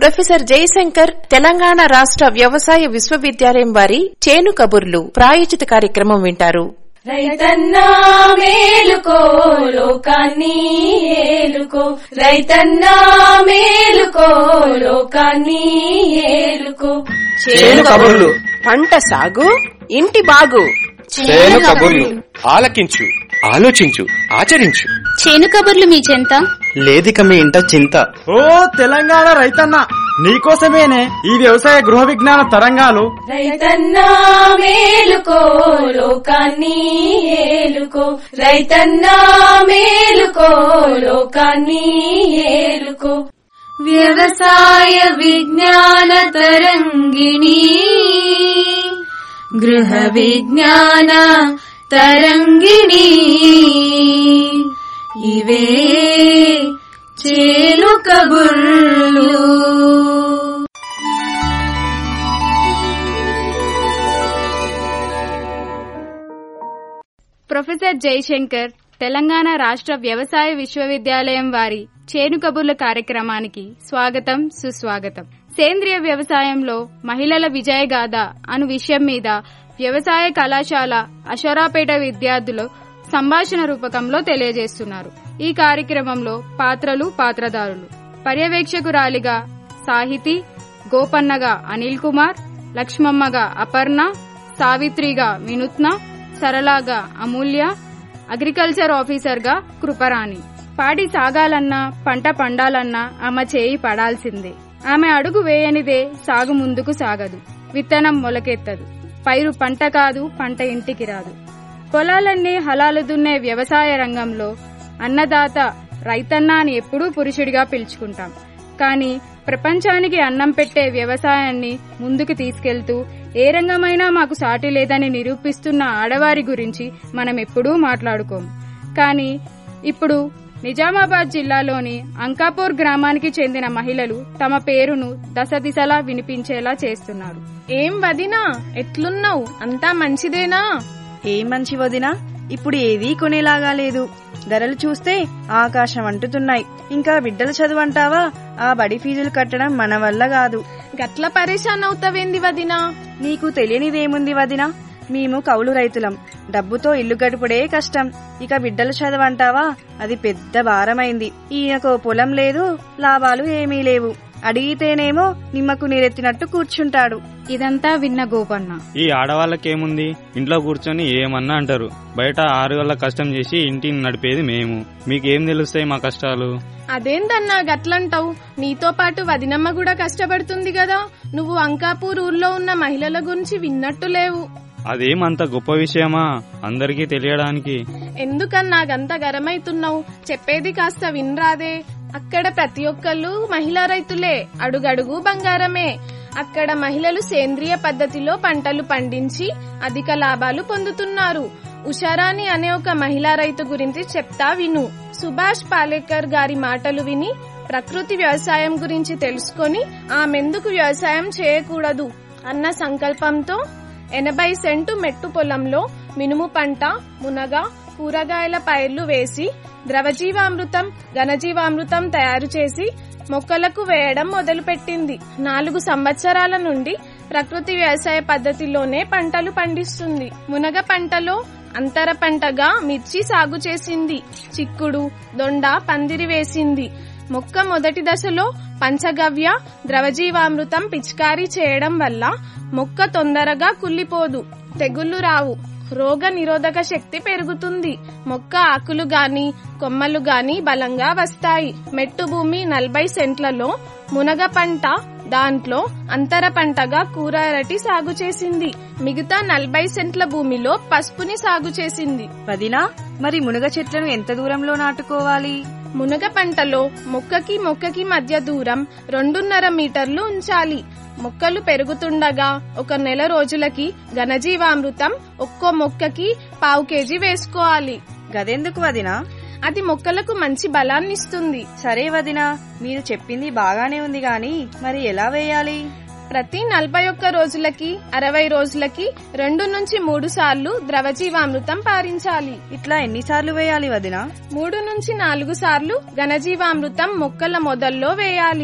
professor Jayashankar Telangana రాష్ట్ర వ్యవసాయ విశ్వవిద్యాలయం వారి చేను కబుర్లు ప్రాయోజిత కార్యక్రమం వింటారు రైతన్నా మేలుకో లోకాన్ని ఏలుకో రైతన్నా మేలుకో లోకాన్ని ఏలుకో చేను కబుర్లు పంట సాగు ఇంటి బాగు చేను కబుర్లు ఆలకించు ఆలోచించు ఆచరించు చేను కబుర్లు మీ చెంత లేదిక మీ ఇంట చింత ఓ తెలంగాణ రైతన్న నీకోసమేనే ఈ వ్యవసాయ గృహ విజ్ఞాన తరంగాలు రైతన్నా మేలుకో లోకాన్ని ఏలుకో రైతన్నా మేలుకో లోకాన్ని ఏలుకో వ్యవసాయ విజ్ఞాన తరంగిణి గృహ విజ్ఞాన తరంగిణి ఇవే చేలు కబుర్లు ప్రొఫెసర్ జయశంకర్ తెలంగాణ రాష్ట్ర వ్యవసాయ విశ్వవిద్యాలయం వారి చేను కబుర్ల కార్యక్రమానికి స్వాగతం సుస్వాగతం సేంద్రియ వ్యవసాయంలో మహిళల విజయగాథ అను విషయం మీద వ్యవసాయ కళాశాల అషరాపేట విద్యార్థులు సంభాషణ రూపకంలో తెలియజేస్తున్నారు ఈ కార్యక్రమంలో పాత్రలు పాత్రధారులు పర్యవేక్షకురాలిగా సాహితి గోపన్నగా అనిల్ కుమార్ లక్ష్మమ్మగా అపర్ణ సావిత్రిగా వినూత్న సరళగా అమూల్య అగ్రికల్చర్ ఆఫీసర్గా కృపరాణి పాడి సాగాలన్నా పంట పండాలన్నా ఆమె చేయి పడాల్సిందే ఆమె అడుగు వేయనిదే సాగు ముందుకు సాగదు విత్తనం మొలకెత్తదు పైరు పంట కాదు పంట ఇంటికి రాదు పొలాలన్నీ హలాలు దున్నే వ్యవసాయ రంగంలో అన్నదాత రైతన్న అని ఎప్పుడూ పురుషుడిగా పిలుచుకుంటాం కానీ ప్రపంచానికి అన్నం పెట్టే వ్యవసాయాన్ని ముందుకు తీసుకెళ్తూ ఏ రంగమైనా మాకు సాటి లేదని నిరూపిస్తున్న ఆడవారి గురించి మనం ఎప్పుడూ మాట్లాడుకోం కానీ ఇప్పుడు నిజామాబాద్ జిల్లాలోని అంకాపూర్ గ్రామానికి చెందిన మహిళలు తమ పేరును దశ దిశలా వినిపించేలా చేస్తున్నారు ఏం వదినా ఎట్లున్నావు అంతా మంచిదేనా ఏ మంచి వదినా ఇప్పుడు ఏదీ కొనేలాగా లేదు ధరలు చూస్తే ఆకాశం అంటుతున్నాయి ఇంకా బిడ్డల చదువు అంటావా ఆ బడి ఫీజులు కట్టడం మన వల్ల కాదు గట్ల పరేషాన్ అవుతావేంది వదినా నీకు తెలియనిదేముంది వదినా మేము కౌలు రైతులం డబ్బుతో ఇల్లు గడుపుడే కష్టం ఇక బిడ్డల చదువు అంటావా అది పెద్ద భారమైంది ఈయనకో పొలం లేదు లాభాలు ఏమీ లేవు అడిగితేనేమో నిమ్మకు నీరెత్తినట్టు కూర్చుంటాడు ఇదంతా విన్న గోపన్న ఈ ఆడవాళ్ళకేముంది ఇంట్లో కూర్చొని ఏమన్నా అంటారు బయట ఆరు గల్ల కష్టం చేసి ఇంటిని నడిపేది మేము మీకేం తెలుస్తాయి మా కష్టాలు అదేందన్నా గట్లంటావు నీతో పాటు వదినమ్మ కూడా కష్టపడుతుంది కదా నువ్వు అంకాపూర్ ఊర్లో ఉన్న మహిళల గురించి విన్నట్టు లేవు అదేమంత గొప్ప విషయమా అందరికీ తెలియడానికి ఎందుకన్నా గంత గరమైతున్నావు చెప్పేది కాస్త వినరాదే అక్కడ ప్రతి ఒక్కళ్ళు మహిళా రైతులే అడుగడుగు బంగారమే అక్కడ మహిళలు సేంద్రియ పద్ధతిలో పంటలు పండించి అధిక లాభాలు పొందుతున్నారు ఉషారాణి అనే ఒక మహిళా రైతు గురించి చెప్తా విను సుభాష్ పాలేకర్ గారి మాటలు విని ప్రకృతి వ్యవసాయం గురించి తెలుసుకొని ఆమెందుకు వ్యవసాయం చేయకూడదు అన్న సంకల్పంతో ఎనభై సెంటు మెట్టు పొలంలో మినుము పంట మునగ కూరగాయల పైర్లు వేసి ద్రవజీవామృతం ఘనజీవామృతం తయారు చేసి మొక్కలకు వేయడం మొదలుపెట్టింది నాలుగు సంవత్సరాల నుండి ప్రకృతి వ్యవసాయ పద్ధతిలోనే పంటలు పండిస్తుంది మునగ పంటలో అంతర పంటగా మిర్చి సాగు చేసింది చిక్కుడు దొండ పందిరి వేసింది మొక్క మొదటి దశలో పంచగవ్య ద్రవజీవామృతం పిచికారీ చేయడం వల్ల మొక్క తొందరగా కుళ్ళిపోదు తెగుళ్లు రావు రోగ నిరోధక శక్తి పెరుగుతుంది మొక్క ఆకులు గాని కొమ్మలు గాని బలంగా వస్తాయి మెట్టు భూమి నలభై సెంట్లలో మునగ పంట దాంట్లో అంతర పంటగా కూర అరటి సాగు చేసింది మిగతా నలభై సెంట్ల భూమిలో పసుపుని సాగు చేసింది వదినా మరి మునగ చెట్లను ఎంత దూరంలో నాటుకోవాలి మునగ పంటలో మొక్కకి మొక్కకి మధ్య దూరం రెండున్నర మీటర్లు ఉంచాలి మొక్కలు పెరుగుతుండగా ఒక నెల రోజులకి ఘనజీవామృతం ఒక్కో మొక్కకి పావు కేజీ వేసుకోవాలి గదెందుకు వదినా అది మొక్కలకు మంచి బలాన్నిస్తుంది సరే వదినా మీరు చెప్పింది బాగానే ఉంది గాని మరి ఎలా వేయాలి ప్రతి నలభై ఒక్క రోజులకి అరవై రోజులకి రెండు నుంచి మూడు సార్లు ద్రవజీవామృతం పారించాలి ఇట్లా ఎన్నిసార్లు వేయాలి వదినా మూడు నుంచి నాలుగు సార్లు ఘనజీవామృతం మొక్కల మొదల్లో వేయాలి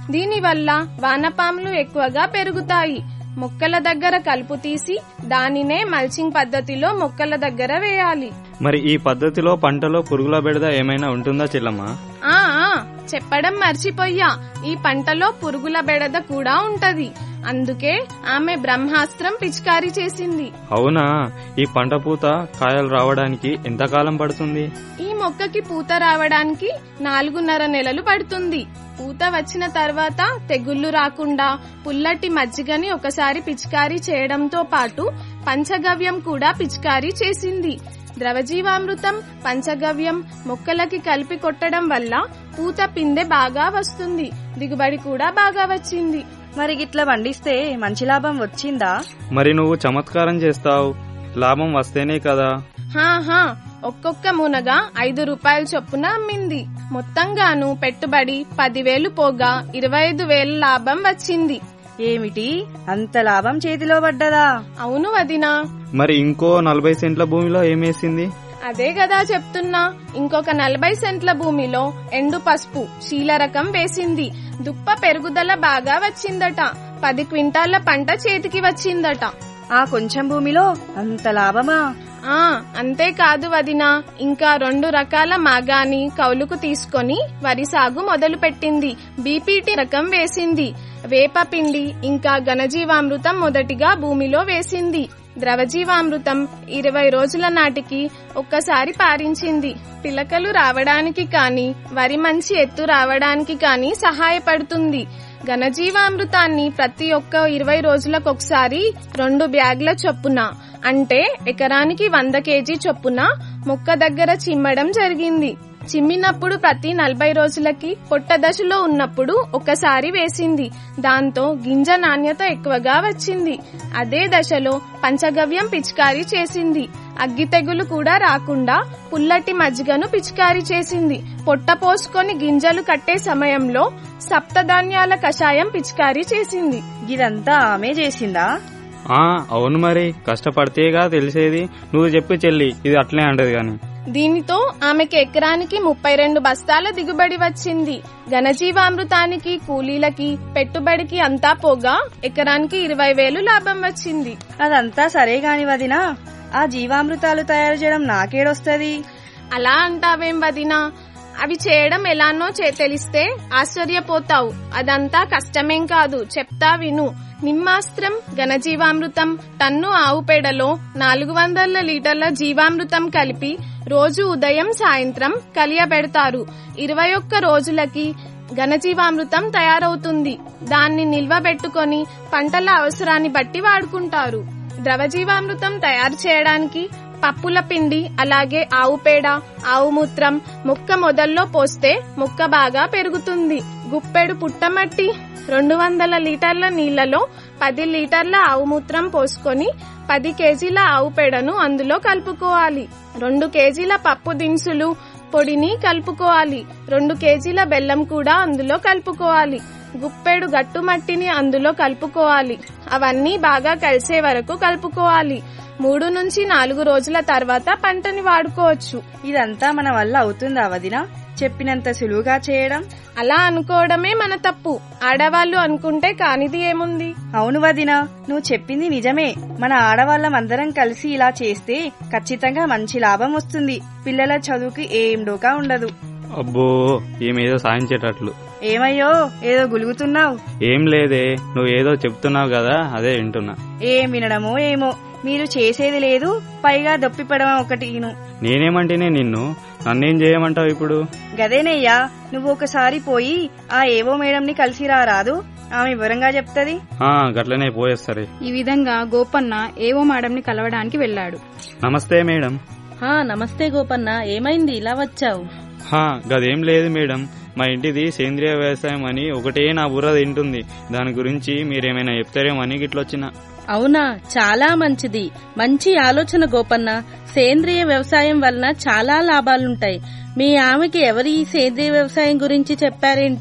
దీనివల్ల వానపాములు ఎక్కువగా పెరుగుతాయి మొక్కల దగ్గర కలుపు తీసి దానినే మల్చింగ్ పద్ధతిలో మొక్కల దగ్గర వేయాలి మరి ఈ పద్ధతిలో పంటలో పురుగుల బెడద ఏమైనా ఉంటుందా చెల్లమ్మ ఆ ఆ, చెప్పడం మర్చిపోయా ఈ పంటలో పురుగుల బెడద కూడా ఉంటది అందుకే ఆమె బ్రహ్మాస్త్రం పిచికారీ చేసింది అవునా ఈ పంట పూత కాయలు రావడానికి ఎంతకాలం పడుతుంది ఈ మొక్కకి పూత రావడానికి నాలుగున్నర నెలలు పడుతుంది పూత వచ్చిన తర్వాత తెగుళ్లు రాకుండా పుల్లటి మజ్జిగని ఒకసారి పిచికారీ చేయడంతో పాటు పంచగవ్యం కూడా పిచికారీ చేసింది ద్రవజీవామృతం పంచగవ్యం మొక్కలకి కలిపి కొట్టడం వల్ల పూత పిందె బాగా వస్తుంది దిగుబడి కూడా బాగా వచ్చింది మరి గిట్ల పండిస్తే మంచి లాభం వచ్చిందా మరి నువ్వు చమత్కారం చేస్తావు లాభం వస్తేనే కదా హా హా ఒక్కొక్క మునగ ఐదు రూపాయల చొప్పున అమ్మింది మొత్తంగాను పెట్టుబడి పదివేలు పోగా ఇరవై ఐదు వేల లాభం వచ్చింది ఏమిటి అంత లాభం చేతిలో పడ్డదా అవును వదినా మరి ఇంకో నలభై సెంట్ల భూమిలో ఏమేసింది అదే కదా చెప్తున్నా ఇంకొక నలభై సెంట్ల భూమిలో ఎండు పసుపు శీల రకం వేసింది దుప్ప పెరుగుదల బాగా వచ్చిందట పది క్వింటాళ్ల పంట చేతికి వచ్చిందట ఆ కొంచెం భూమిలో అంత లాభమా ఆ అంతేకాదు వదినా ఇంకా రెండు రకాల మాగాని కౌలుకు తీసుకొని వరి సాగు మొదలు పెట్టింది బీపీటీ రకం వేసింది వేప పిండి ఇంకా ఘనజీవామృతం మొదటిగా భూమిలో వేసింది ద్రవజీవామృతం ఇరవై రోజుల నాటికి ఒక్కసారి పారించింది పిలకలు రావడానికి కాని వరి మంచి ఎత్తు రావడానికి కాని సహాయపడుతుంది ఘనజీవామృతాన్ని ప్రతి ఒక్క ఇరవై రోజులకొకసారి రెండు బ్యాగ్ల చొప్పున అంటే ఎకరానికి వంద కేజీ చొప్పున మొక్క దగ్గర చిమ్మడం జరిగింది చిమ్మినప్పుడు ప్రతి నలభై రోజులకి పొట్ట దశలో ఉన్నప్పుడు ఒకసారి వేసింది దాంతో గింజ నాణ్యత ఎక్కువగా వచ్చింది అదే దశలో పంచగవ్యం పిచికారీ చేసింది అగ్గి తెగులు కూడా రాకుండా పుల్లటి మజ్జిగను పిచికారీ చేసింది పొట్ట పోసుకొని గింజలు కట్టే సమయంలో సప్తధాన్యాల కషాయం పిచికారీ చేసింది ఇదంతా ఆమె చేసిందా ఆ అవును మరి కష్టపడితేగా తెలిసేది నువ్వు చెప్పు చెల్లి ఇది అట్లే అంటది గాని దీనితో ఆమెకి ఎకరానికి ముప్పై రెండు బస్తాల దిగుబడి వచ్చింది ఘనజీవామృతానికి కూలీలకి పెట్టుబడికి అంతా పోగా ఎకరానికి ఇరవై వేలు లాభం వచ్చింది అదంతా సరే గాని వదినా ఆ జీవామృతాలు తయారు చేయడం నాకేడొస్తది అలా అంటావేం వదినా అవి చేయడం ఎలానో చే తెలిస్తే ఆశ్చర్యపోతావు అదంతా కష్టమేం కాదు చెప్తా విను నిమ్మాస్త్రం ఘనజీవామృతం టన్ను ఆవు పేడలో నాలుగు వందల లీటర్ల జీవామృతం కలిపి రోజు ఉదయం సాయంత్రం కలియబెడతారు ఇరవై ఒక్క రోజులకి ఘనజీవామృతం తయారవుతుంది దాన్ని నిల్వ పెట్టుకొని పంటల అవసరాన్ని బట్టి వాడుకుంటారు ద్రవజీవామృతం తయారు చేయడానికి పప్పుల పిండి అలాగే ఆవు పేడ ఆవు మూత్రం మొక్క మొదల్లో పోస్తే మొక్క బాగా పెరుగుతుంది గుప్పెడు పుట్టమట్టి రెండు వందల లీటర్ల నీళ్లలో పది లీటర్ల ఆవు మూత్రం పోసుకొని పది కేజీల ఆవు పేడను అందులో కలుపుకోవాలి రెండు కేజీల పప్పు దినుసులు పొడిని కలుపుకోవాలి రెండు కేజీల బెల్లం కూడా అందులో కలుపుకోవాలి గుప్పెడు గట్టు మట్టిని అందులో కలుపుకోవాలి అవన్నీ బాగా కలిసే వరకు కలుపుకోవాలి మూడు నుంచి నాలుగు రోజుల తర్వాత పంటని వాడుకోవచ్చు ఇదంతా మన వల్ల అవుతుందా వదినా చెప్పినంత సులువుగా చేయడం అలా అనుకోవడమే మన తప్పు ఆడవాళ్లు అనుకుంటే కానిది ఏముంది అవును వదినా నువ్వు చెప్పింది నిజమే మన ఆడవాళ్ళం అందరం కలిసి ఇలా చేస్తే ఖచ్చితంగా మంచి లాభం వస్తుంది పిల్లల చదువుకి ఏం డోకా ఉండదు అబ్బో ఏమేదో సాధించేటట్లు ఏమయ్యో ఏదో గులుగుతున్నావు ఏం లేదే నువ్వు ఏదో చెప్తున్నావు కదా అదే వింటున్నా ఏం వినడమో ఏమో మీరు చేసేది లేదు పైగా దొప్పిపడడం ఒకటిను నేనేమంటేనే నిన్ను నన్నేం చేయమంటావు ఇప్పుడు గదేనయ్యా నువ్వు ఒకసారి పోయి ఆ ఏవో మేడంని కలిసి రారాదు ఆమె వివరంగా చెప్తది ఆ గట్లనే పోయేస్తారే ఈ విధంగా గోపన్న ఏవో మేడంని కలవడానికి వెళ్ళాడు నమస్తే మేడం హా నమస్తే గోపన్న ఏమైంది ఇలా వచ్చావు హా గదేం లేదు మేడం మా ఇంటిది సేంద్రియ వ్యవసాయం అని ఒకటే నా బుర్ర తింటుంది దాని గురించి మీరేమైనా చెప్తారేమో అని గిట్లొచ్చిన అవునా చాలా మంచిది మంచి ఆలోచన గోపన్న సేంద్రియ వ్యవసాయం వలన చాలా లాభాలుంటాయి మీ ఆమెకి ఎవరి ఈ సేంద్రియ వ్యవసాయం గురించి చెప్పారేంటి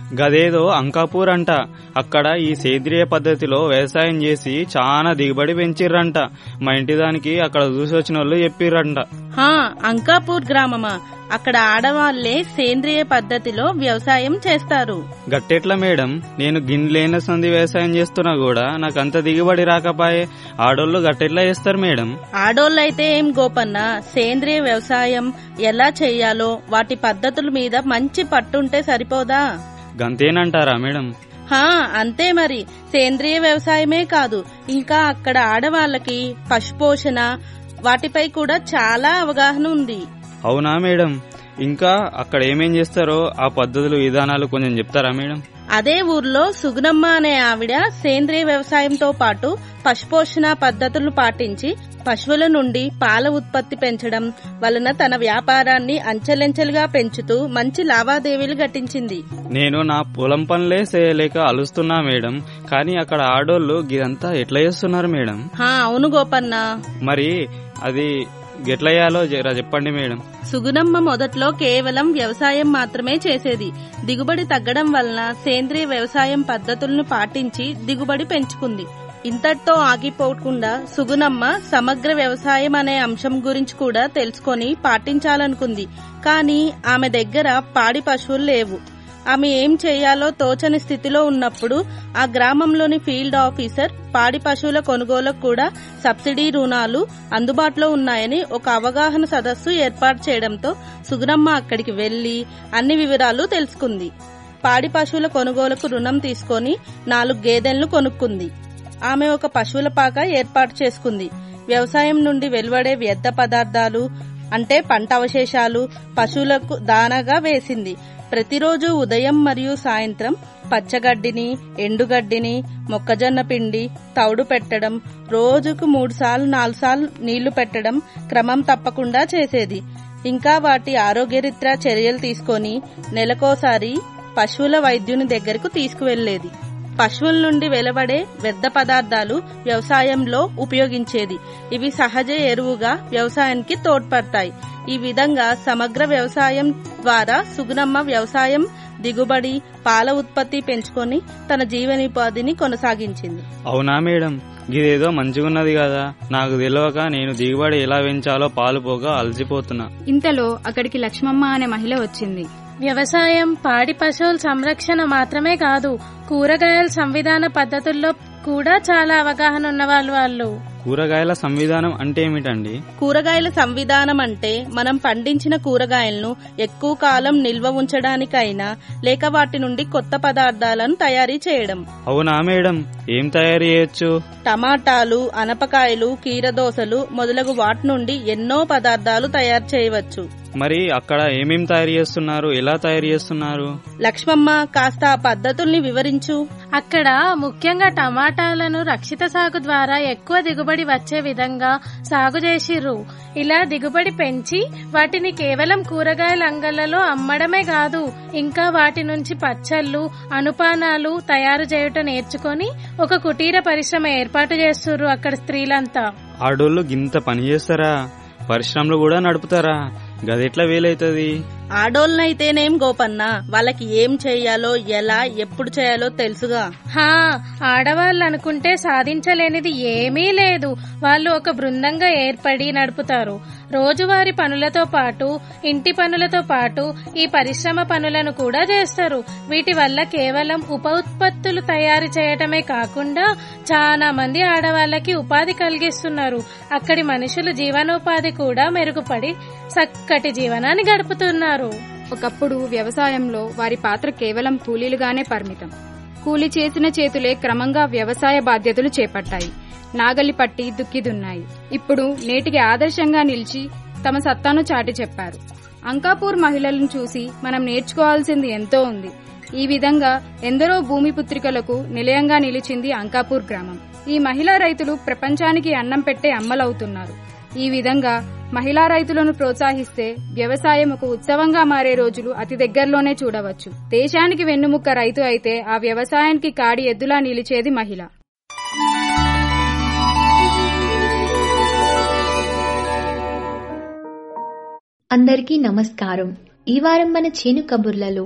గదేదో అంకాపూర్ అంట అక్కడ ఈ సేంద్రియ పద్ధతిలో వ్యవసాయం చేసి చాలా దిగుబడి పెంచిర్రంట మా ఇంటి దానికి అక్కడ చూసి వచ్చిన వాళ్ళు చెప్పిర్రంట హా అంకాపూర్ గ్రామమా అక్కడ ఆడవాళ్లే సేంద్రియ పద్ధతిలో వ్యవసాయం చేస్తారు గట్టెట్ల మేడం నేను గిన్నెలేన సంది వ్యవసాయం చేస్తున్నా కూడా నాకు అంత దిగుబడి రాకపాయే ఆడోళ్ళు గట్టెట్లా చేస్తారు మేడం ఆడోళ్ళైతే ఏం గోపన్న సేంద్రియ వ్యవసాయం ఎలా చెయ్యాలో వాటి పద్ధతుల మీద మంచి పట్టుంటే సరిపోదా గంతేనంటారా మేడం హా అంతే మరి సేంద్రియ వ్యవసాయమే కాదు ఇంకా అక్కడ ఆడవాళ్ళకి పశుపోషణ వాటిపై కూడా చాలా అవగాహన ఉంది అవునా మేడం ఇంకా అక్కడ ఏమేం చేస్తారో ఆ పద్ధతులు విధానాలు కొంచెం చెప్తారా మేడం అదే ఊర్లో సుగుణమ్మ అనే ఆవిడ సేంద్రియ వ్యవసాయంతో పాటు పశుపోషణ పద్ధతులు పాటించి పశువుల నుండి పాల ఉత్పత్తి పెంచడం వలన తన వ్యాపారాన్ని అంచెలంచెలుగా పెంచుతూ మంచి లావాదేవీలు గట్టించింది నేను నా పొలం పనులే చేయలేక అలుస్తున్నా మేడం కానీ అక్కడ ఆడోళ్ళు ఇదంతా ఎట్లా చేస్తున్నారు మేడం హా అవును గోపన్న మరి అది ఎట్లా చేయాలో జర చెప్పండి మేడం సుగుణమ్మ మొదట్లో కేవలం వ్యవసాయం మాత్రమే చేసేది దిగుబడి తగ్గడం వలన సేంద్రియ వ్యవసాయం పద్ధతులను పాటించి దిగుబడి పెంచుకుంది ఇంతటితో ఆగిపోకుండా సుగుణమ్మ సమగ్ర వ్యవసాయం అనే అంశం గురించి కూడా తెలుసుకొని పాటించాలనుకుంది కానీ ఆమె దగ్గర పాడి పశువులు లేవు ఆమె ఏం చేయాలో తోచని స్థితిలో ఉన్నప్పుడు ఆ గ్రామంలోని ఫీల్డ్ ఆఫీసర్ పాడి పశువుల కొనుగోలుకు కూడా సబ్సిడీ రుణాలు అందుబాటులో ఉన్నాయని ఒక అవగాహన సదస్సు ఏర్పాటు చేయడంతో సుగుణమ్మ అక్కడికి వెళ్లి అన్ని వివరాలు తెలుసుకుంది పాడి పశువుల కొనుగోలుకు రుణం తీసుకొని నాలుగు గేదెలను కొనుక్కుంది ఆమె ఒక పశువుల పాక ఏర్పాటు చేసుకుంది వ్యవసాయం నుండి వెలువడే వ్యర్థ పదార్థాలు అంటే పంట అవశేషాలు పశువులకు దానాగా వేసింది ప్రతిరోజు ఉదయం మరియు సాయంత్రం పచ్చగడ్డిని ఎండుగడ్డిని మొక్కజొన్న పిండి తౌడు పెట్టడం రోజుకు మూడు సార్లు నాలుగు సార్లు నీళ్లు పెట్టడం క్రమం తప్పకుండా చేసేది ఇంకా వాటి ఆరోగ్యరీత్యా చర్యలు తీసుకొని నెలకోసారి పశువుల వైద్యుని దగ్గరకు తీసుకువెళ్లేది పశువుల నుండి వెలువడే వ్యర్థ పదార్థాలు వ్యవసాయంలో ఉపయోగించేది ఇవి సహజ ఎరువుగా వ్యవసాయానికి తోడ్పడతాయి ఈ విధంగా సమగ్ర వ్యవసాయం ద్వారా సుగుణమ్మ వ్యవసాయం దిగుబడి పాల ఉత్పత్తి పెంచుకొని తన జీవనోపాధిని కొనసాగించింది అవునా మేడం ఇదేదో మంచిగున్నది కదా నాకు తెలియక నేను దిగుబడి ఎలా పెంచాలో పాలు పోగా అలసిపోతున్నా ఇంతలో అక్కడికి లక్ష్మమ్మ అనే మహిళ వచ్చింది వ్యవసాయం పాడి పశువుల సంరక్షణ మాత్రమే కాదు కూరగాయల సంవిధాన పద్ధతుల్లో కూడా చాలా అవగాహన ఉన్నవాళ్ళు వాళ్ళు కూరగాయల సంవిధానం అంటే ఏమిటండి కూరగాయల సంవిధానం అంటే మనం పండించిన కూరగాయలను ఎక్కువ కాలం నిల్వ ఉంచడానికైనా లేక వాటి నుండి కొత్త పదార్థాలను తయారీ చేయడం అవునా మేడం ఏం తయారు చేయొచ్చు టమాటాలు అనపకాయలు కీరదోసలు మొదలగు వాటి నుండి ఎన్నో పదార్థాలు తయారు చేయవచ్చు మరి అక్కడ ఏమేం తయారు చేస్తున్నారు ఎలా తయారు చేస్తున్నారు లక్ష్మమ్మ కాస్త ఆ పద్ధతుల్ని వివరించు అక్కడ ముఖ్యంగా టమాటాలను రక్షిత సాగు ద్వారా ఎక్కువ దిగుబడి వచ్చే విధంగా సాగు చేసిర్రు ఇలా దిగుబడి పెంచి వాటిని కేవలం కూరగాయల అంగళ్లలో అమ్మడమే కాదు ఇంకా వాటి నుంచి పచ్చళ్ళు అనుపానాలు తయారు చేయటం నేర్చుకొని ఒక కుటీర పరిశ్రమ ఏర్పాటు చేస్తుర్రు అక్కడ స్త్రీలంతా ఆడోళ్ళు గింత పని చేస్తారా పరిశ్రమలు కూడా నడుపుతారా గదెట్లా వీలైతది ఆడోళ్ళనైతేనేం గోపన్న వాళ్ళకి ఏం చేయాలో ఎలా ఎప్పుడు చేయాలో తెలుసుగా హా ఆడవాళ్ళు అనుకుంటే సాధించలేనిది ఏమీ లేదు వాళ్ళు ఒక బృందంగా ఏర్పడి నడుపుతారు రోజువారీ పనులతో పాటు ఇంటి పనులతో పాటు ఈ పరిశ్రమ పనులను కూడా చేస్తారు వీటి వల్ల కేవలం ఉప ఉత్పత్తులు తయారు చేయటమే కాకుండా చాలా మంది ఆడవాళ్ళకి ఉపాధి కలిగిస్తున్నారు అక్కడి మనుషులు జీవనోపాధి కూడా మెరుగుపడి చక్కటి జీవనాన్ని గడుపుతున్నారు ఒకప్పుడు వ్యవసాయంలో వారి పాత్ర కేవలం కూలీలుగానే పరిమితం కూలి చేసిన చేతులే క్రమంగా వ్యవసాయ బాధ్యతలు చేపట్టాయి నాగలి పట్టి దుక్కి దున్నాయి ఇప్పుడు నేటికి ఆదర్శంగా నిలిచి తమ సత్తాను చాటి చెప్పారు అంకాపూర్ మహిళలను చూసి మనం నేర్చుకోవాల్సింది ఎంతో ఉంది ఈ విధంగా ఎందరో భూమి పుత్రికలకు నిలయంగా నిలిచింది అంకాపూర్ గ్రామం ఈ మహిళా రైతులు ప్రపంచానికి అన్నం పెట్టే అమ్మలవుతున్నారు ఈ విధంగా మహిళా రైతులను ప్రోత్సహిస్తే వ్యవసాయం ఒక ఉత్సవంగా మారే రోజులు అతి దగ్గరలోనే చూడవచ్చు దేశానికి వెన్నుముక్క రైతు అయితే ఆ వ్యవసాయానికి కాడి ఎద్దులా నిలిచేది మహిళ అందరికీ నమస్కారం ఈ వారం మన చేను కబుర్లలో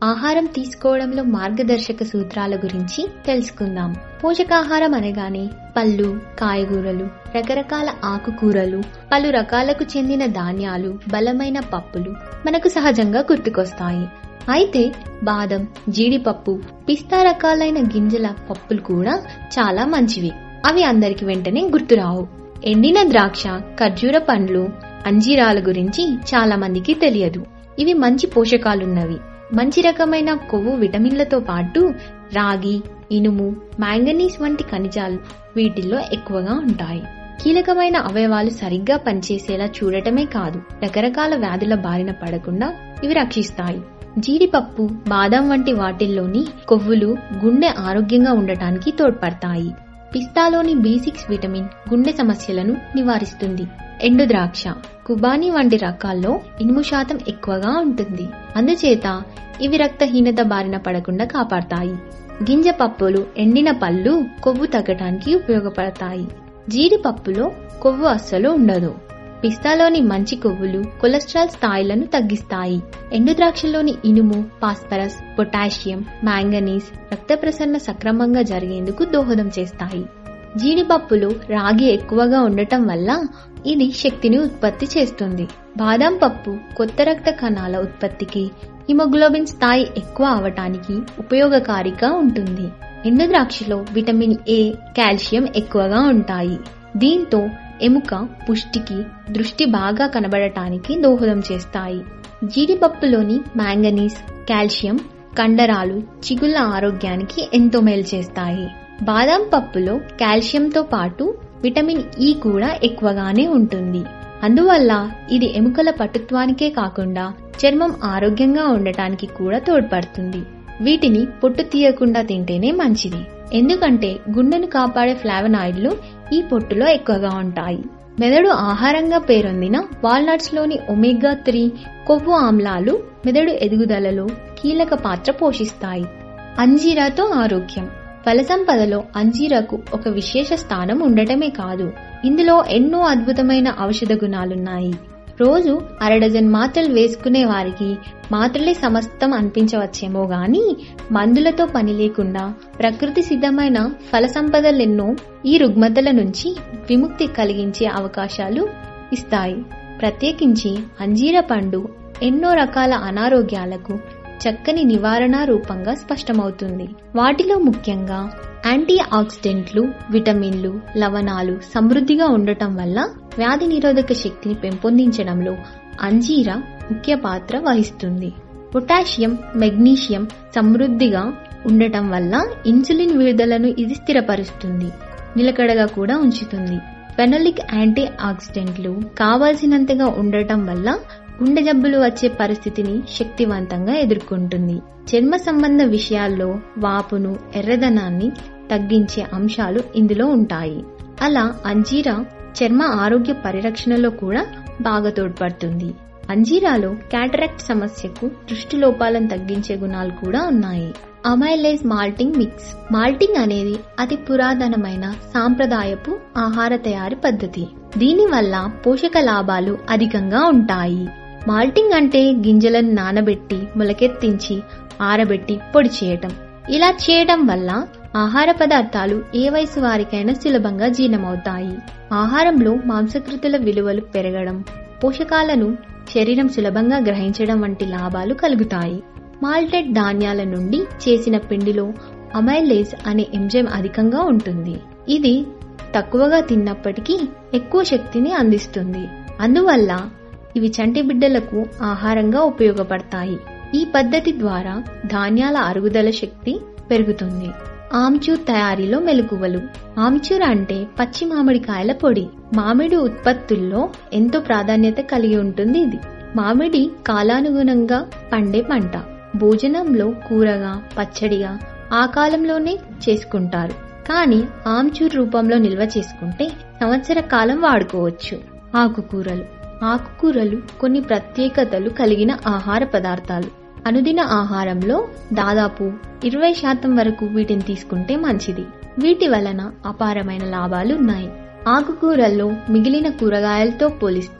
ఆహారం తీసుకోవడంలో మార్గదర్శక సూత్రాల గురించి తెలుసుకుందాం పోషకాహారం అనగానే పళ్ళు కాయగూరలు రకరకాల ఆకుకూరలు పలు రకాలకు చెందిన ధాన్యాలు బలమైన పప్పులు మనకు సహజంగా గుర్తుకొస్తాయి అయితే బాదం జీడిపప్పు పిస్తా రకాలైన గింజల పప్పులు కూడా చాలా మంచివి అవి అందరికి వెంటనే గుర్తురావు ఎండిన ద్రాక్ష ఖర్జూర పండ్లు అంజీరాల గురించి చాలా మందికి తెలియదు ఇవి మంచి పోషకాలున్నవి మంచి రకమైన కొవ్వు విటమిన్లతో పాటు రాగి ఇనుము మ్యాంగనీస్ వంటి ఖనిజాలు వీటిల్లో ఎక్కువగా ఉంటాయి కీలకమైన అవయవాలు సరిగ్గా పనిచేసేలా చూడటమే కాదు రకరకాల వ్యాధుల బారిన పడకుండా ఇవి రక్షిస్తాయి జీడిపప్పు బాదం వంటి వాటిల్లోని కొవ్వులు గుండె ఆరోగ్యంగా ఉండటానికి తోడ్పడతాయి పిస్తాలోని బి సిక్స్ విటమిన్ గుండె సమస్యలను నివారిస్తుంది ఎండు ద్రాక్ష కుబానీ వంటి రకాల్లో ఇనుము శాతం ఎక్కువగా ఉంటుంది అందుచేత ఇవి రక్తహీనత బారిన పడకుండా కాపాడతాయి గింజ పప్పులు ఎండిన పళ్ళు కొవ్వు తగ్గటానికి ఉపయోగపడతాయి జీడిపప్పులో కొవ్వు అస్సలు ఉండదు పిస్తాలోని మంచి కొవ్వులు కొలెస్ట్రాల్ స్థాయిలను తగ్గిస్తాయి ఎండు ద్రాక్షలోని ఇనుము పాస్పరస్ పొటాషియం మ్యాంగనీస్ రక్త ప్రసరణ సక్రమంగా జరిగేందుకు దోహదం చేస్తాయి జీడిపప్పులో రాగి ఎక్కువగా ఉండటం వల్ల ఇది శక్తిని ఉత్పత్తి చేస్తుంది బాదం పప్పు కొత్త రక్త కణాల ఉత్పత్తికి హిమోగ్లోబిన్ స్థాయి ఎక్కువ అవటానికి ఉపయోగకారిగా ఉంటుంది ఎండు ద్రాక్షలో విటమిన్ ఏ కాల్షియం ఎక్కువగా ఉంటాయి దీంతో ఎముక పుష్టికి దృష్టి బాగా కనబడటానికి దోహదం చేస్తాయి జీడిపప్పులోని మ్యాంగనీస్ కాల్షియం కండరాలు చిగుళ్ళ ఆరోగ్యానికి ఎంతో మేలు చేస్తాయి బాదం పప్పులో కాల్షియంతో పాటు విటమిన్ ఈ కూడా ఎక్కువగానే ఉంటుంది అందువల్ల ఇది ఎముకల పటుత్వానికే కాకుండా చర్మం ఆరోగ్యంగా ఉండటానికి కూడా తోడ్పడుతుంది వీటిని పొట్టు తీయకుండా తింటేనే మంచిది ఎందుకంటే గుండెను కాపాడే ఫ్లావనాయిడ్లు ఈ పొట్టులో ఎక్కువగా ఉంటాయి మెదడు ఆహారంగా పేరొందిన వాల్నట్స్ లోని ఒమేగా త్రీ కొవ్వు ఆమ్లాలు మెదడు ఎదుగుదలలో కీలక పాత్ర పోషిస్తాయి అంజీరాతో ఆరోగ్యం ఫల సంపదలో అంజీరాకు ఒక విశేష స్థానం ఉండటమే కాదు ఇందులో ఎన్నో అద్భుతమైన ఔషధ గుణాలున్నాయి రోజు అరడజన్ మాత్రలు వేసుకునే వారికి మాత్రలే సమస్తం అనిపించవచ్చేమో గాని మందులతో పని లేకుండా ప్రకృతి సిద్ధమైన ఫల సంపదలెన్నో ఈ రుగ్మతల నుంచి విముక్తి కలిగించే అవకాశాలు ఇస్తాయి ప్రత్యేకించి అంజీర పండు ఎన్నో రకాల అనారోగ్యాలకు చక్కని నివారణ రూపంగా స్పష్టమవుతుంది వాటిలో ముఖ్యంగా యాంటీ ఆక్సిడెంట్లు విటమిన్లు లవణాలు సమృద్ధిగా ఉండటం వల్ల వ్యాధి నిరోధక శక్తిని పెంపొందించడంలో అంజీరా ముఖ్య పాత్ర వహిస్తుంది పొటాషియం మెగ్నీషియం సమృద్ధిగా ఉండటం వల్ల ఇన్సులిన్ విడుదలను ఇది స్థిరపరుస్తుంది నిలకడగా కూడా ఉంచుతుంది ఫెనోలిక్ యాంటీ ఆక్సిడెంట్లు కావాల్సినంతగా ఉండటం వల్ల గుండె జబ్బులు వచ్చే పరిస్థితిని శక్తివంతంగా ఎదుర్కొంటుంది చర్మ సంబంధ విషయాల్లో వాపును ఎర్రదనాన్ని తగ్గించే అంశాలు ఇందులో ఉంటాయి అలా అంజీరా చర్మ ఆరోగ్య పరిరక్షణలో కూడా బాగా తోడ్పడుతుంది అంజీరాలో క్యాటరాక్ట్ సమస్యకు దృష్టి లోపాలను తగ్గించే గుణాలు కూడా ఉన్నాయి అమైలేజ్ మాల్టింగ్ మిక్స్ మాల్టింగ్ అనేది అతి పురాతనమైన సాంప్రదాయపు ఆహార తయారీ పద్ధతి దీనివల్ల పోషక లాభాలు అధికంగా ఉంటాయి మాల్టింగ్ అంటే గింజలను నానబెట్టి మొలకెత్తించి ఆరబెట్టి పొడి చేయటం ఇలా చేయటం వల్ల ఆహార పదార్థాలు ఏ వయసు వారికైనా సులభంగా జీర్ణమవుతాయి ఆహారంలో మాంసకృతుల విలువలు పెరగడం పోషకాలను శరీరం సులభంగా గ్రహించడం వంటి లాభాలు కలుగుతాయి మాల్టెడ్ ధాన్యాల నుండి చేసిన పిండిలో అమైలేజ్ అనే ఎంజైమ్ అధికంగా ఉంటుంది ఇది తక్కువగా తిన్నప్పటికీ ఎక్కువ శక్తిని అందిస్తుంది అందువల్ల ఇవి చంటి బిడ్డలకు ఆహారంగా ఉపయోగపడతాయి ఈ పద్ధతి ద్వారా ధాన్యాల అరుగుదల శక్తి పెరుగుతుంది ఆమ్చూర్ తయారీలో మెలకువలు ఆమ్చూర్ అంటే పచ్చి మామిడికాయల పొడి మామిడి ఉత్పత్తుల్లో ఎంతో ప్రాధాన్యత కలిగి ఉంటుంది ఇది మామిడి కాలానుగుణంగా పండే పంట భోజనంలో కూరగా పచ్చడిగా ఆ కాలంలోనే చేసుకుంటారు కానీ ఆమ్చూర్ రూపంలో నిల్వ చేసుకుంటే సంవత్సర కాలం వాడుకోవచ్చు ఆకుకూరలు ఆకుకూరలు కొన్ని ప్రత్యేకతలు కలిగిన ఆహార పదార్థాలు అనుదిన ఆహారంలో దాదాపు ఇరవై శాతం వరకు వీటిని తీసుకుంటే మంచిది వీటి వలన అపారమైన లాభాలు ఉన్నాయి ఆకుకూరల్లో మిగిలిన కూరగాయలతో పోలిస్తే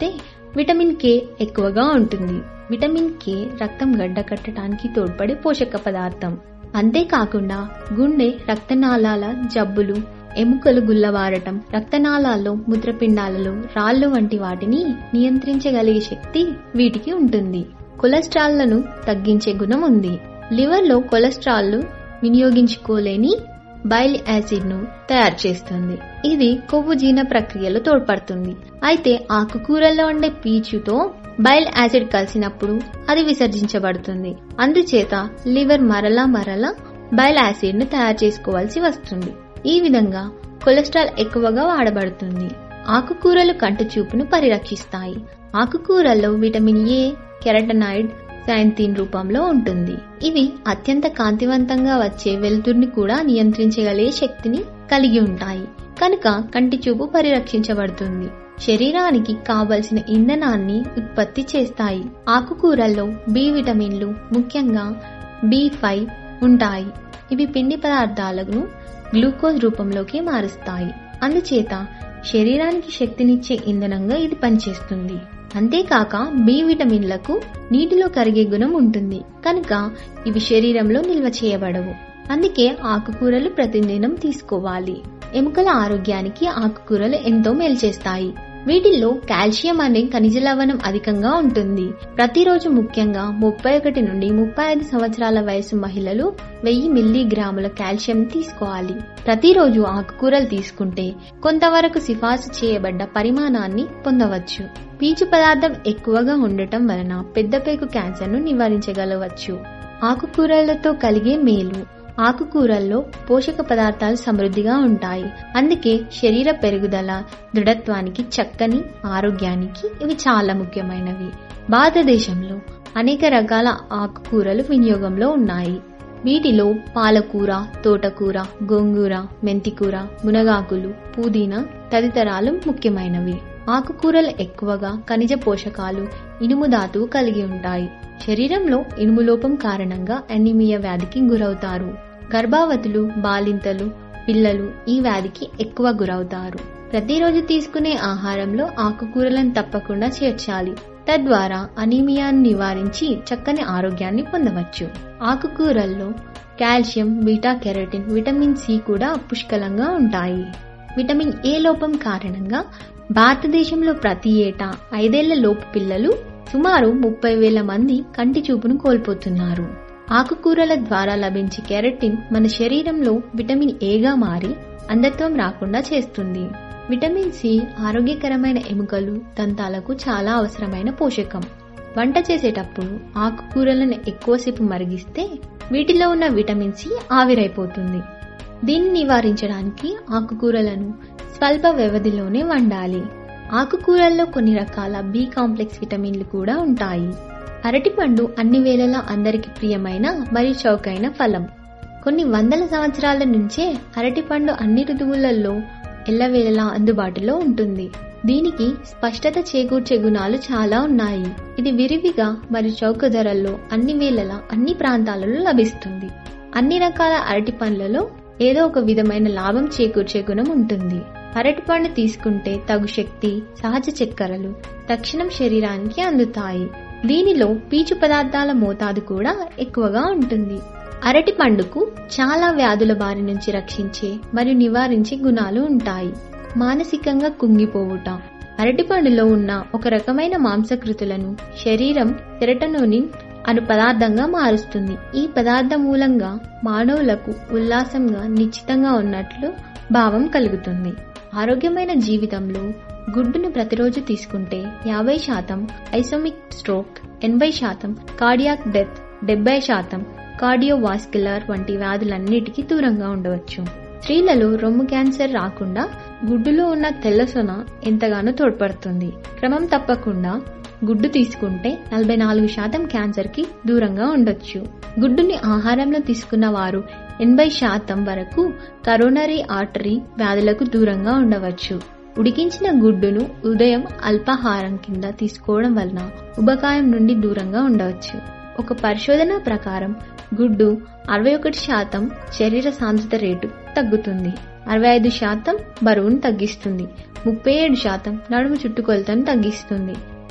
విటమిన్ కే ఎక్కువగా ఉంటుంది విటమిన్ కే రక్తం గడ్డ కట్టడానికి తోడ్పడే పోషక పదార్థం అంతేకాకుండా గుండె రక్తనాళాల జబ్బులు ఎముకలు గుల్లబారటం రక్తనాళాల్లో మూత్రపిండాలలో రాళ్ళు వంటి వాటిని నియంత్రించగలిగే శక్తి వీటికి ఉంటుంది కొలెస్ట్రాల్లను తగ్గించే గుణం ఉంది లివర్లో కొలెస్ట్రాల్ వినియోగించుకోలేని బైల్ యాసిడ్ ను తయారు చేస్తుంది ఇది కొవ్వు జీర్ణ ప్రక్రియలో తోడ్పడుతుంది అయితే ఆకుకూరల్లో ఉండే పీచుతో బైల్ యాసిడ్ కలిసినప్పుడు అది విసర్జించబడుతుంది అందుచేత లివర్ మరలా మరలా బైల్ యాసిడ్ ను తయారు చేసుకోవాల్సి వస్తుంది ఈ విధంగా కొలెస్ట్రాల్ ఎక్కువగా వాడబడుతుంది ఆకుకూరలు కంటి చూపును పరిరక్షిస్తాయి ఆకుకూరల్లో విటమిన్ ఏ కెరటనాయిడ్ శాంతిన్ రూపంలో ఉంటుంది ఇవి అత్యంత కాంతివంతంగా వచ్చే వెలుతురుని కూడా నియంత్రించగలిగే శక్తిని కలిగి ఉంటాయి కనుక కంటి చూపు పరిరక్షించబడుతుంది శరీరానికి కావలసిన ఇంధనాన్ని ఉత్పత్తి చేస్తాయి ఆకుకూరల్లో బి విటమిన్లు ముఖ్యంగా బి ఫైవ్ ఉంటాయి ఇవి పిండి పదార్థాలను గ్లూకోజ్ రూపంలోకి మారుస్తాయి అందుచేత శరీరానికి శక్తినిచ్చే ఇంధనంగా ఇది పనిచేస్తుంది అంతేకాక బి విటమిన్లకు నీటిలో కరిగే గుణం ఉంటుంది కనుక ఇవి శరీరంలో నిల్వ చేయబడవు అందుకే ఆకుకూరలు ప్రతిదినం తీసుకోవాలి ఎముకల ఆరోగ్యానికి ఆకుకూరలు ఎంతో మేలు చేస్తాయి వీటిల్లో కాల్షియం అనే ఖనిజ లవణం అధికంగా ఉంటుంది ప్రతిరోజు ముఖ్యంగా ముప్పై ఒకటి నుండి ముప్పై ఐదు సంవత్సరాల వయసు మహిళలు వెయ్యి మిల్లీగ్రాముల కాల్షియం తీసుకోవాలి ప్రతిరోజు ఆకుకూరలు తీసుకుంటే కొంతవరకు సిఫార్సు చేయబడ్డ పరిమాణాన్ని పొందవచ్చు పీచు పదార్థం ఎక్కువగా ఉండటం వలన పెద్దపేగు క్యాన్సర్ను నివారించగలవచ్చు ఆకుకూరలతో కలిగే మేలు ఆకుకూరల్లో పోషక పదార్థాలు సమృద్ధిగా ఉంటాయి అందుకే శరీర పెరుగుదల దృఢత్వానికి చక్కని ఆరోగ్యానికి ఇవి చాలా ముఖ్యమైనవి భారతదేశంలో అనేక రకాల ఆకుకూరలు వినియోగంలో ఉన్నాయి వీటిలో పాలకూర తోటకూర గోంగూర మెంతికూర మునగాకులు పుదీనా తదితరాలు ముఖ్యమైనవి ఆకుకూరలు ఎక్కువగా ఖనిజ పోషకాలు ఇనుము ధాతువు కలిగి ఉంటాయి శరీరంలో ఇనుము లోపం కారణంగా అనీమియా వ్యాధికి గురవుతారు గర్భావతులు బాలింతలు పిల్లలు ఈ వ్యాధికి ఎక్కువ గురవుతారు ప్రతిరోజు తీసుకునే ఆహారంలో ఆకుకూరలను తప్పకుండా చేర్చాలి తద్వారా అనీమియాను నివారించి చక్కని ఆరోగ్యాన్ని పొందవచ్చు ఆకుకూరల్లో calcium beta carotene vitamin C కూడా పుష్కలంగా ఉంటాయి విటమిన్ ఏ లోపం కారణంగా భారతదేశంలో ప్రతి ఏటా ఐదేళ్ల లోపు పిల్లలు సుమారు ముప్పై వేల మంది కంటి చూపును కోల్పోతున్నారు ఆకుకూరల ద్వారా లభించే కెరటిన్ మన శరీరంలో విటమిన్ ఏగా మారి అంధత్వం రాకుండా చేస్తుంది విటమిన్ సి ఆరోగ్యకరమైన ఎముకలు దంతాలకు చాలా అవసరమైన పోషకం వంట చేసేటప్పుడు ఆకుకూరలను ఎక్కువసేపు మరిగిస్తే వీటిలో ఉన్న విటమిన్ సి ఆవిరైపోతుంది దీన్ని నివారించడానికి ఆకుకూరలను స్వల్ప వ్యవధిలోనే వండాలి ఆకుకూరల్లో కొన్ని రకాల బి కాంప్లెక్స్ విటమిన్లు కూడా ఉంటాయి అరటిపండు అన్ని వేళలా అందరికి ప్రియమైన మరియు చౌకైన ఫలం కొన్ని వందల సంవత్సరాల నుంచే అరటిపండు అన్ని ఋతువులలో ఎల్లవేళలా అందుబాటులో ఉంటుంది దీనికి స్పష్టత చేకూర్చే గుణాలు చాలా ఉన్నాయి ఇది విరివిగా మరియు చౌక ధరల్లో అన్ని వేళలా అన్ని ప్రాంతాలలో లభిస్తుంది అన్ని రకాల అరటి పండ్లలో ఏదో ఒక విధమైన లాభం చేకూర్చే గుణం ఉంటుంది అరటిపండు తీసుకుంటే తగు శక్తి సహజ చక్కెరలు తక్షణం శరీరానికి అందుతాయి దీనిలో పీచు పదార్థాల మోతాదు కూడా ఎక్కువగా ఉంటుంది అరటి పండుకు చాలా వ్యాధుల బారి నుంచి రక్షించే మరియు నివారించే గుణాలు ఉంటాయి మానసికంగా కుంగిపోవుట అరటిపండులో ఉన్న ఒక రకమైన మాంసకృతులను శరీరం సెరటనోనిన్ అను పదార్థంగా మారుస్తుంది ఈ పదార్థం మూలంగా మానవులకు ఉల్లాసంగా నిశ్చితంగా ఉన్నట్లు భావం కలుగుతుంది ఆరోగ్యమైన జీవితంలో గుడ్డును ప్రతిరోజు తీసుకుంటే యాభై శాతం ఐసోమిక్ స్ట్రోక్ ఎనభై శాతం కార్డియాక్ డెత్ డెబ్బై శాతం కార్డియోవాస్కులర్ వంటి వ్యాధులన్నిటికీ దూరంగా ఉండవచ్చు స్త్రీలలో రొమ్ము క్యాన్సర్ రాకుండా గుడ్డులో ఉన్న తెల్లసొన ఎంతగానో తోడ్పడుతుంది క్రమం తప్పకుండా గుడ్డు తీసుకుంటే నలభై నాలుగు శాతం క్యాన్సర్ కి దూరంగా ఉండొచ్చు గుడ్డుని ఆహారంలో తీసుకున్న వారు ఎనభై శాతం వరకు కరోనరీ ఆర్టరీ వ్యాధులకు దూరంగా ఉండవచ్చు ఉడికించిన గుడ్డును ఉదయం అల్పాహారం కింద తీసుకోవడం వలన ఉబకాయం నుండి దూరంగా ఉండవచ్చు ఒక పరిశోధన ప్రకారం గుడ్డు అరవై ఒకటి శాతం శరీర సాంద్రత రేటు తగ్గుతుంది అరవై ఐదు శాతం బరువును తగ్గిస్తుంది ముప్పై ఏడు శాతం నడుము చుట్టుకొలతను తగ్గిస్తుంది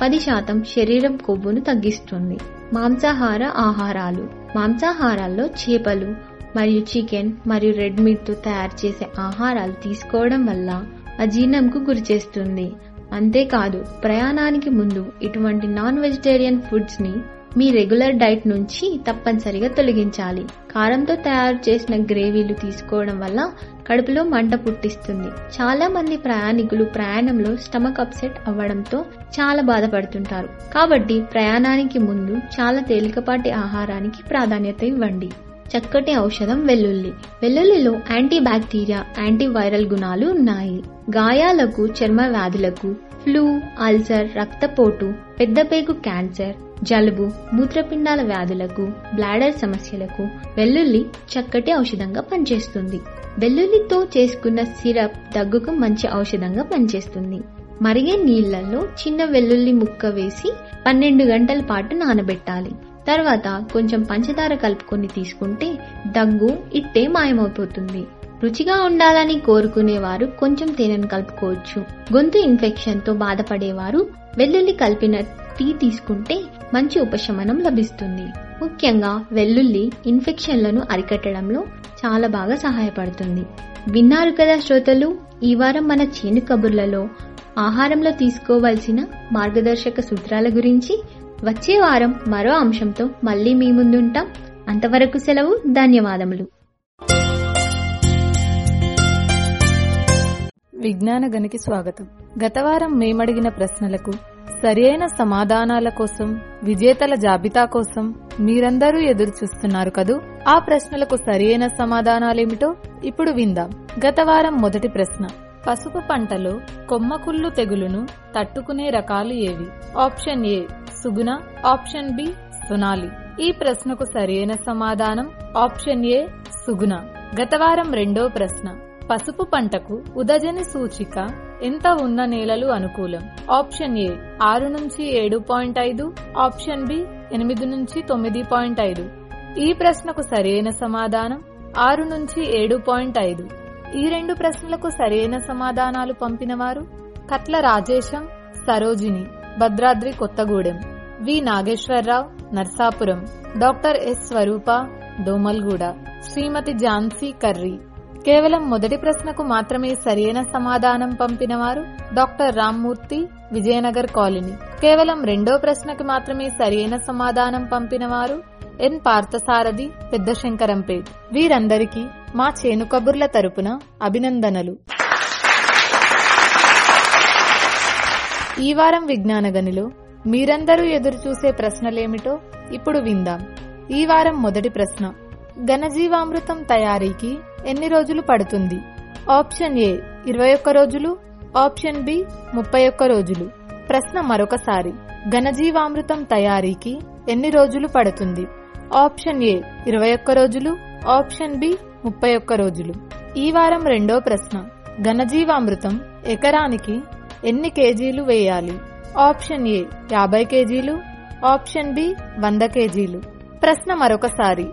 పది శాతం శరీరం కొవ్వును తగ్గిస్తుంది మాంసాహార ఆహారాలు మాంసాహారాల్లో చేపలు మరియు చికెన్ మరియు రెడ్ మీట్ తో తయారు చేసే ఆహారాలు తీసుకోవడం వల్ల అజీర్ణంకు గురి చేస్తుంది అంతేకాదు ప్రయాణానికి ముందు ఇటువంటి నాన్ వెజిటేరియన్ ఫుడ్స్ ని మీ రెగ్యులర్ డైట్ నుంచి తప్పనిసరిగా తొలగించాలి కారంతో తయారు చేసిన గ్రేవీలు తీసుకోవడం వల్ల కడుపులో మంట పుట్టిస్తుంది చాలా మంది ప్రయాణికులు ప్రయాణంలో స్టమక్ అప్సెట్ అవ్వడంతో చాలా బాధపడుతుంటారు కాబట్టి ప్రయాణానికి ముందు చాలా తేలికపాటి ఆహారానికి ప్రాధాన్యత ఇవ్వండి చక్కటి ఔషధం వెల్లుల్లి వెల్లుల్లిలో యాంటీ బ్యాక్టీరియా యాంటీ వైరల్ గుణాలు ఉన్నాయి గాయాలకు చర్మ వ్యాధులకు ఫ్లూ అల్సర్ రక్తపోటు పెద్దపేగు క్యాన్సర్ జలుబు మూత్రపిండాల వ్యాధులకు బ్లాడర్ సమస్యలకు వెల్లుల్లి చక్కటి ఔషధంగా పనిచేస్తుంది వెల్లుల్లితో చేసుకున్న సిరప్ దగ్గుకు మంచి ఔషధంగా పనిచేస్తుంది మరిగే నీళ్లలో చిన్న వెల్లుల్లి ముక్క వేసి పన్నెండు గంటల పాటు నానబెట్టాలి తర్వాత కొంచెం పంచదార కలుపుకొని తీసుకుంటే దగ్గు ఇట్టే మాయమైపోతుంది రుచిగా ఉండాలని కోరుకునేవారు కొంచెం తేనెను కలుపుకోవచ్చు గొంతు ఇన్ఫెక్షన్ తో బాధపడేవారు వెల్లుల్లి కలిపిన టీ తీసుకుంటే మంచి ఉపశమనం లభిస్తుంది ముఖ్యంగా వెల్లుల్లి ఇన్ఫెక్షన్లను అరికట్టడంలో చాలా బాగా సహాయపడుతుంది విన్నారు కదా శ్రోతలు ఈ వారం మన చేను కబుర్లలో ఆహారంలో తీసుకోవాల్సిన మార్గదర్శక సూత్రాల గురించి వచ్చే వారం మరో అంశంతో మళ్ళీ మీ ముందుంటాం అంతవరకు సెలవు ధన్యవాదములు విజ్ఞాన గనికి స్వాగతం గత వారం మేమడిగిన ప్రశ్నలకు సరియైన సమాధానాల కోసం విజేతల జాబితా కోసం మీరందరూ ఎదురు చూస్తున్నారు కదూ ఆ ప్రశ్నలకు సరియైన సమాధానాలేమిటో ఇప్పుడు విందాం గత వారం మొదటి ప్రశ్న పసుపు పంటలో కొమ్మకుళ్ళు తెగులును తట్టుకునే రకాలు ఏవి option A Suguna option B Sonali ఈ ప్రశ్నకు సరియైన సమాధానం ఆప్షన్ ఏ సుగుణ గత వారం రెండో ప్రశ్న పసుపు పంటకు ఉదజని సూచిక ఎంత ఉన్న నేలలు అనుకూలం ఆప్షన్ ఏ ఆరు నుంచి ఏడు పాయింట్ ఐదు ఆప్షన్ బి ఎనిమిది నుంచి తొమ్మిది పాయింట్ ఐదు ఈ ప్రశ్నకు సరైన సమాధానం ఆరు నుంచి ఏడు పాయింట్ ఐదు ఈ రెండు ప్రశ్నలకు సరైన సమాధానాలు పంపినవారు Katla Rajesham Sarojini Bhadradri Kothagudem V Nageswararao Narsapuram doctor S Swarupa Domalguda Srimati Jhansi Karri కేవలం మొదటి ప్రశ్నకు మాత్రమే సరైన సమాధానం పంపినవారు డాక్టర్ రామ్మూర్తి విజయనగర్ కాలనీ కేవలం రెండో ప్రశ్నకు మాత్రమే సరైన సమాధానం పంపినవారు ఎన్ పార్థసారథి పెద్ద శంకరంపేట్ వీరందరికీ మా చేను కబుర్ల తరపున అభినందనలు ఈ వారం విజ్ఞాన గనిలో మీరందరూ ఎదురు చూసే ప్రశ్నలేమిటో ఇప్పుడు విందాం ఈ వారం మొదటి ప్రశ్న ఘనజీవామృతం తయారీకి ఎన్ని రోజులు పడుతుంది ఆప్షన్ ఏ ఇరవై ఒక్క రోజులు ఆప్షన్ బి ముప్పై ఒక్క రోజులు ప్రశ్న మరొకసారి ఘనజీవామృతం తయారీకి ఎన్ని రోజులు పడుతుంది ఆప్షన్ ఏ ఇరవై ఒక్క రోజులు ఆప్షన్ బి ముప్పై ఒక్క రోజులు ఈ వారం రెండో ప్రశ్న ఘనజీవామృతం ఎకరానికి ఎన్ని కేజీలు వేయాలి ఆప్షన్ ఏ యాభై కేజీలు ఆప్షన్ బి వంద కేజీలు ప్రశ్న మరొకసారి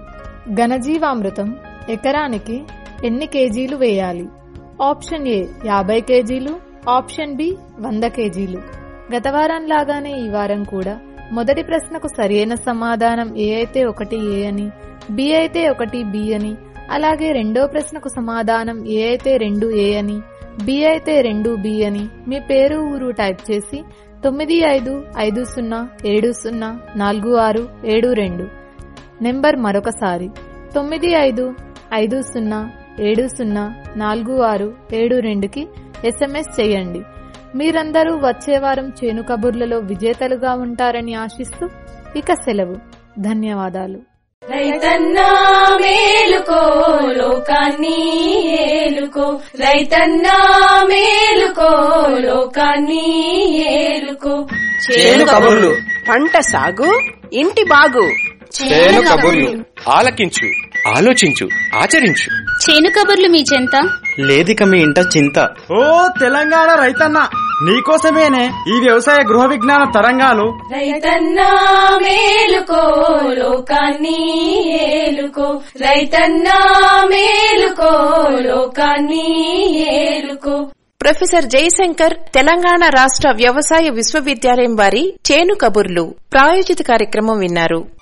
ఘనజీవామృతం ఎకరానికి ఎన్ని కేజీలు వేయాలి ఆప్షన్ ఏ యాభై కేజీలు ఆప్షన్ బి వంద కేజీలు గత వారం లాగానే ఈ వారం కూడా మొదటి ప్రశ్నకు సరైన సమాధానం ఏ అయితే ఒకటి ఏ అని బి అయితే ఒకటి బి అని అలాగే రెండో ప్రశ్నకు సమాధానం ఏ అయితే రెండు ఏ అని బి అయితే రెండు బి అని మీ పేరు ఊరు టైప్ చేసి తొమ్మిది ఐదు ఐదు సున్నా ఏడు సున్నా నాలుగు ఆరు ఏడు రెండు నెంబర్ మరొకసారి తొమ్మిది ఐదు ఐదు సున్నా ఏడు సున్నా నాలుగు ఆరు ఏడు రెండుకి ఎస్ఎంఎస్ చేయండి మీరందరూ వచ్చే వారం చేను కబుర్లలో విజేతలుగా ఉంటారని ఆశిస్తూ ఇక సెలవు ధన్యవాదాలు రైతన్నా మేలుకో లోకాన్ని ఏలుకో రైతన్నా మేలుకో లోకాన్ని ఏలుకో చేను కబుర్లు పంట సాగు ఇంటి బాగు చేను కబుర్లు ఆలకించు ఆలోచించు ఆచరించు చేను కబుర్లు మీ చెంత లేదిక మీ ఇంట చింత ఓ తెలంగాణ రైతన్న నీకోసమేనే ఈ వ్యవసాయ గృహ విజ్ఞాన తరంగాలు రైతన్నా మేలుకో లోకాన్ని ఏలుకో రైతన్నా మేలుకో లోకాన్ని ఏలుకో ప్రొఫెసర్ జయశంకర్ తెలంగాణ రాష్ట్ర వ్యవసాయ విశ్వవిద్యాలయం వారి చేను కబుర్లు ప్రాయోజిత కార్యక్రమం విన్నారు